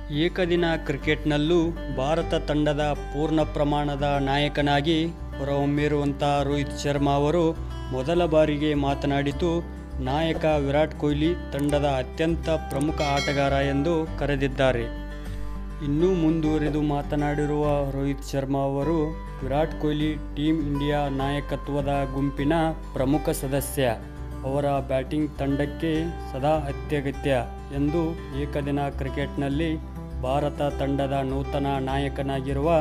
ಏಕದಿನ ಕ್ರಿಕೆಟ್ನಲ್ಲೂ ಭಾರತ ತಂಡದ ಪೂರ್ಣ ಪ್ರಮಾಣದ ನಾಯಕನಾಗಿ ಹೊರಹೊಮ್ಮಿರುವಂಥ ರೋಹಿತ್ ಶರ್ಮಾ ಅವರು ಮೊದಲ ಬಾರಿಗೆ ಮಾತನಾಡಿದ್ದು ನಾಯಕ ವಿರಾಟ್ ಕೊಹ್ಲಿ ತಂಡದ ಅತ್ಯಂತ ಪ್ರಮುಖ ಆಟಗಾರ ಎಂದು ಕರೆದಿದ್ದಾರೆ ಇನ್ನೂ ಮುಂದುವರೆದು ಮಾತನಾಡಿರುವ ರೋಹಿತ್ ಶರ್ಮಾ ಅವರು ವಿರಾಟ್ ಕೊಹ್ಲಿ ಟೀಮ್ ಇಂಡಿಯಾ ನಾಯಕತ್ವದ ಗುಂಪಿನ ಪ್ರಮುಖ ಸದಸ್ಯ ಅವರ ಬ್ಯಾಟಿಂಗ್ ತಂಡಕ್ಕೆ ಸದಾ ಅತ್ಯಗತ್ಯ ಎಂದು ಏಕದಿನ ಕ್ರಿಕೆಟ್ನಲ್ಲಿ ಭಾರತ ತಂಡದ ನೂತನ ನಾಯಕನಾಗಿರುವ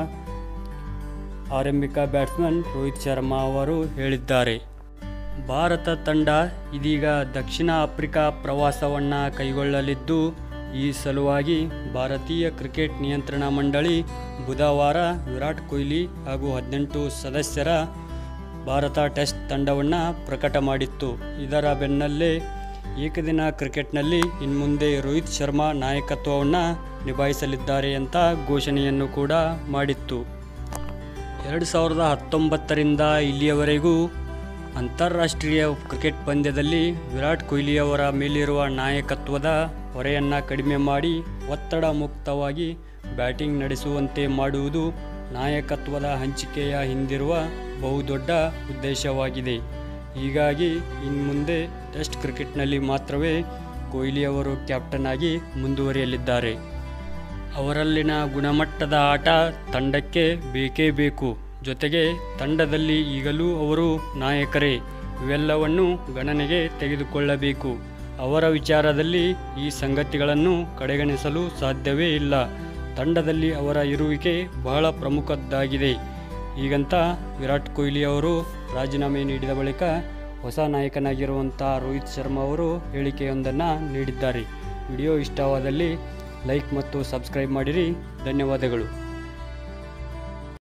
ಆರಂಭಿಕ ಬ್ಯಾಟ್ಸ್ಮನ್ ರೋಹಿತ್ ಶರ್ಮಾ ಅವರು ಹೇಳಿದ್ದಾರೆ ಭಾರತ ತಂಡ ಇದೀಗ ದಕ್ಷಿಣ ಆಫ್ರಿಕಾ ಪ್ರವಾಸವನ್ನು ಕೈಗೊಳ್ಳಲಿದ್ದು ಈ ಸಲುವಾಗಿ ಭಾರತೀಯ ಕ್ರಿಕೆಟ್ ನಿಯಂತ್ರಣ ಮಂಡಳಿ ಬುಧವಾರ ವಿರಾಟ್ ಕೊಹ್ಲಿ ಹಾಗೂ ಹದಿನೆಂಟು ಸದಸ್ಯರ ಭಾರತ ಟೆಸ್ಟ್ ತಂಡವನ್ನು ಪ್ರಕಟ ಮಾಡಿತ್ತು ಇದರ ಬೆನ್ನಲ್ಲೇ ಏಕದಿನ ಕ್ರಿಕೆಟ್ನಲ್ಲಿ ಇನ್ಮುಂದೆ ರೋಹಿತ್ ಶರ್ಮಾ ನಾಯಕತ್ವವನ್ನು ನಿಭಾಯಿಸಲಿದ್ದಾರೆ ಅಂತ ಘೋಷಣೆಯನ್ನು ಕೂಡ ಮಾಡಿತ್ತು ಎರಡು ಸಾವಿರದ ಹತ್ತೊಂಬತ್ತರಿಂದ ಇಲ್ಲಿಯವರೆಗೂ ಅಂತಾರಾಷ್ಟ್ರೀಯ ಕ್ರಿಕೆಟ್ ಪಂದ್ಯದಲ್ಲಿ ವಿರಾಟ್ ಕೊಹ್ಲಿಯವರ ಮೇಲಿರುವ ನಾಯಕತ್ವದ ಹೊರೆಯನ್ನು ಕಡಿಮೆ ಮಾಡಿ ಒತ್ತಡ ಮುಕ್ತವಾಗಿ ಬ್ಯಾಟಿಂಗ್ ನಡೆಸುವಂತೆ ಮಾಡುವುದು ನಾಯಕತ್ವದ ಹಂಚಿಕೆಯ ಹಿಂದಿರುವ ಬಹುದೊಡ್ಡ ಉದ್ದೇಶವಾಗಿದೆ ಹೀಗಾಗಿ ಇನ್ಮುಂದೆ ಟೆಸ್ಟ್ ಕ್ರಿಕೆಟ್ನಲ್ಲಿ ಮಾತ್ರವೇ ಕೊಹ್ಲಿಯವರು ಕ್ಯಾಪ್ಟನ್ ಆಗಿ ಮುಂದುವರಿಯಲಿದ್ದಾರೆ ಅವರಲ್ಲಿನ ಗುಣಮಟ್ಟದ ಆಟ ತಂಡಕ್ಕೆ ಬೇಕೇ ಬೇಕು ಜೊತೆಗೆ ತಂಡದಲ್ಲಿ ಈಗಲೂ ಅವರು ನಾಯಕರೇ ಇವೆಲ್ಲವನ್ನು ಗಣನೆಗೆ ತೆಗೆದುಕೊಳ್ಳಬೇಕು ಅವರ ವಿಚಾರದಲ್ಲಿ ಈ ಸಂಗತಿಗಳನ್ನು ಕಡೆಗಣಿಸಲು ಸಾಧ್ಯವೇ ಇಲ್ಲ ತಂಡದಲ್ಲಿ ಅವರ ಇರುವಿಕೆ ಬಹಳ ಪ್ರಮುಖದ್ದಾಗಿದೆ ಹೀಗಂತ ವಿರಾಟ್ ಕೊಹ್ಲಿ ಅವರು ರಾಜೀನಾಮೆ ನೀಡಿದ ಬಳಿಕ ಹೊಸ ನಾಯಕನಾಗಿರುವಂಥ ರೋಹಿತ್ ಶರ್ಮಾ ಅವರು ಹೇಳಿಕೆಯೊಂದನ್ನು ನೀಡಿದ್ದಾರೆ ವಿಡಿಯೋ ಇಷ್ಟವಾದಲ್ಲಿ ಲೈಕ್ ಮತ್ತು ಸಬ್ಸ್ಕ್ರೈಬ್ ಮಾಡಿರಿ ಧನ್ಯವಾದಗಳು